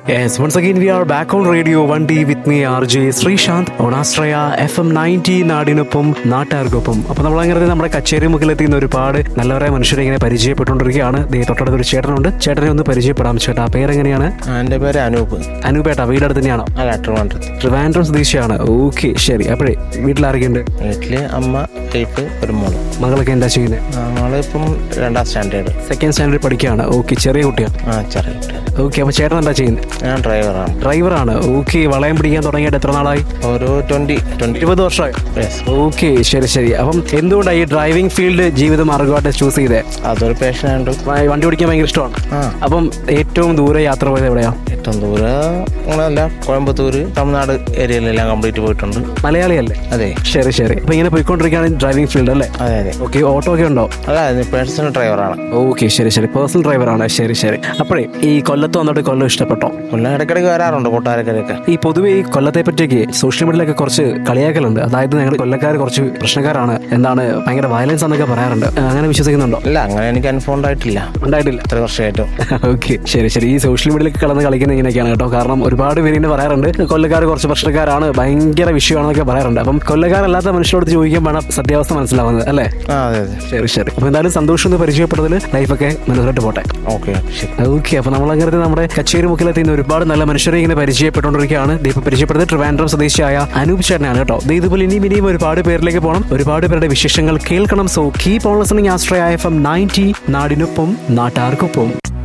Yes, once again we are back on Radio 1D with me RJ Sreesanth on Astraya FM 90 നാടിനൊപ്പം നാട്ടുകാർക്കൊപ്പം അപ്പൊ നമ്മൾ അങ്ങനെ നമ്മുടെ കച്ചേരി മുക്കിലെത്തിയുന്ന ഒരുപാട് നല്ലവരായ മനുഷ്യരെ ഇങ്ങനെ പരിചയപ്പെട്ടുകൊണ്ടിരിക്കുകയാണ് ദേ തൊട്ടടുത്തൊരു ചേട്ടനുണ്ട് ചേട്ടനെ ഒന്ന് പരിചയപ്പെടാം ചേട്ടാ പേരെങ്ങനെയാണ് എൻ്റെ പേര് അനൂപ് അനൂപേട്ട വീടടുത്ത് തന്നെയാണോ അല്ല ട്രിവാൻഡ്രത്ത് ട്രിവാൻഡ്രം സ്വദേശിയാണ് ഓക്കെ ശരി അപ്പോഴേ വീട്ടിലാരൊക്കെയുണ്ട് വീട്ടില് അമ്മ വൈഫ് ഒരു മോള് മകളൊക്കെ എന്താ ചെയ്യുന്നത് ഞങ്ങളിപ്പം രണ്ടാം സ്റ്റാൻഡേർഡ് സെക്കൻഡ് സ്റ്റാൻഡേർഡ് പഠിക്കുകയാണ് ഓക്കെ ചെറിയ കുട്ടിയാണ് ആ ചെറിയ കുട്ടി. ഓക്കെ അപ്പൊ ചേട്ടൻ എന്താ ചെയ്യുന്നത് ഞാൻ ഡ്രൈവറാണ് ഡ്രൈവറാണ് ഓക്കെ വളയം പിടിക്കാൻ തുടങ്ങിയിട്ട് എത്ര നാളായി ഒരു ട്വൻറ്റി ട്വൻറ്റി ഇരുപത് വർഷമായി യെസ് ഓക്കെ ശരി ശരി അപ്പം എന്തുകൊണ്ടാണ് ഈ ഡ്രൈവിംഗ് ഫീൽഡ് ജീവിത മാർഗമായിട്ട് ചൂസ് ചെയ്തേ അതൊരു പേഷനുണ്ട് വ- വണ്ടി ഓടിക്കാൻ ഭയങ്കര ഇഷ്ടമാണ് ആ അപ്പം ഏറ്റവും ദൂരെ യാത്ര പോയത് എവിടെയാ ഏറ്റവും ദൂരം അങ്ങനെയല്ല കോയമ്പത്തൂര് തമിഴ്നാട് ഏരിയയിലെല്ലാം കംപ്ലീറ്റ് പോയിട്ടുണ്ട് മലയാളിയല്ലേ അതെ ശരി ശരി അപ്പൊ ഇങ്ങനെ പോയിക്കൊണ്ടിരിക്കുകയാണ് ഡ്രൈവിംഗ് ഫീൽഡ് അല്ലേ അതെ അതെ ഓക്കെ ഓട്ടോ ഒക്കെ ഉണ്ടോ അല്ല പേഴ്സണൽ ഡ്രൈവറാണ് ഓക്കെ ശരി ശരി പേഴ്സണൽ ഡ്രൈവറാണ് ശരി ശരി അപ്പോഴേ ഈ കൊല്ലത്ത് വന്നിട്ട് കൊല്ലം ഇഷ്ടപ്പെട്ടോ കൊല്ലം ഇടയ്ക്കിടയ്ക്ക് വരാറുണ്ട് കൊട്ടാരക്കരയൊക്കെ ഈ പൊതുവെ ഈ കൊല്ലത്തെ പറ്റിയൊക്കെ സോഷ്യൽ മീഡിയയിലൊക്കെ കുറച്ച് കളിയാക്കലുണ്ട് അതായത് ഞങ്ങൾ കൊല്ലക്കാർ കുറച്ച് പ്രശ്നക്കാരാണ് എന്താണ് ഭയങ്കര വയലൻസ് എന്നൊക്കെ പറയാറുണ്ട് അങ്ങനെ വിശ്വസിക്കുന്നുണ്ടോ ഇല്ല അങ്ങനെ എനിക്ക് അനുഭവം ഉണ്ടായിട്ടില്ല ഉണ്ടായിട്ടില്ല എത്ര വർഷമായിട്ടും ഓക്കെ ശരി ശരി ഈ സോഷ്യൽ മീഡിയയിലൊക്കെ കടന്ന് കളിക്കുന്ന ഇങ്ങനെയൊക്കെയാണ് കേട്ടോ കാരണം ഒരുപാട് പേര് ഇങ്ങനെ പറയാറുണ്ട് കൊല്ലക്കാർ കുറച്ച് പ്രശ്നക്കാരാണ് ഭയങ്കര വിഷയമാണെന്നൊക്കെ പറയാറുണ്ട് അപ്പം കൊല്ലക്കാരല്ലാത്ത മനുഷ്യരോട് ചോദിക്കുമ്പോഴാണ് സത്യാവസ്ഥ മനസ്സിലാവുന്നത് അല്ലേ ആ അതെ അതെ ശരി ശരി അപ്പൊ എന്തായാലും സന്തോഷം എന്ന് പരിചയപ്പെട്ടതിൽ ലൈഫൊക്കെ മനസ്സിലായിട്ട് പോട്ടെ ഓക്കെ ശരി ഓക്കെ അപ്പൊ നമ്മൾ അങ്ങനെ നമ്മുടെ കച്ചേരി മുക്കിലെത്തുന്ന ഒരുപാട് നല്ല മനുഷ്യരെ ഇങ്ങനെ പരിചയപ്പെട്ടുകൊണ്ടിരിക്കുകയാണ് ദീപ പരിചയപ്പെടുന്നത് ട്രിവാൻഡ്രം സ്വദേശിയായ അനൂപ് ചേട്ടനാണ് കേട്ടോ ദേ ഇതുപോലെ ഇനിയും ഇനിയും ഒരുപാട് പേരിലേക്ക് പോകണം ഒരുപാട് പേരുടെ വിശേഷങ്ങൾ കേൾക്കണം so keep on listening Ashraya F M ninety നാടിനൊപ്പം നാട്ടാർക്കൊപ്പം